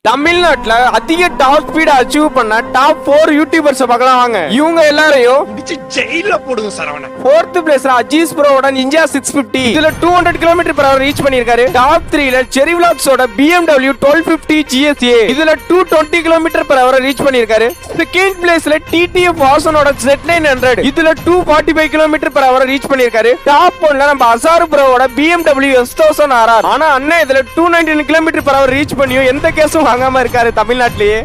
தமிழ்நாட்டுல அதிக top speed achieve பண்ண டாப் ஃபோர் யூடியூபர்ஸ் பார்க்கலாம் வாங்க இவங்க எல்லாரையும் பிடிச்சு ஜெயில போடுங்க சரவண ஃபோர்த் பிளேஸ்ல அஜீஸ் ப்ரோவோட நிஞ்சா சிக்ஸ் பிப்டி இதுல two hundred kilometre per reach பண்ணிருக்காரு டாப் த்ரீல செரி விளாக்ஸோட பிஎம்டபிள்யூ டுவெல் பிப்டி ஜிஎஸ்ஏ இதுல two twenty kilometre per hour reach பண்ணிருக்காரு செகண்ட் பிளேஸ்ல டிடிஎஃப் வாசனோட செட் நைன் ஹண்ட்ரட் இதுல two forty five kilometre per hour reach பண்ணிருக்காரு டாப் ஒன்ல நம்ம அசார் ப்ரோவோட பிஎம்டபிள்யூ எஸ் தௌசண்ட் ஆர்ஆர் ஆனா அண்ணன் இதுல two nineteen kilometre per hour reach பண்ணியும் எந்த கேஸும் வாங்காம இருக்காரு தமிழ்நாட்டிலேயே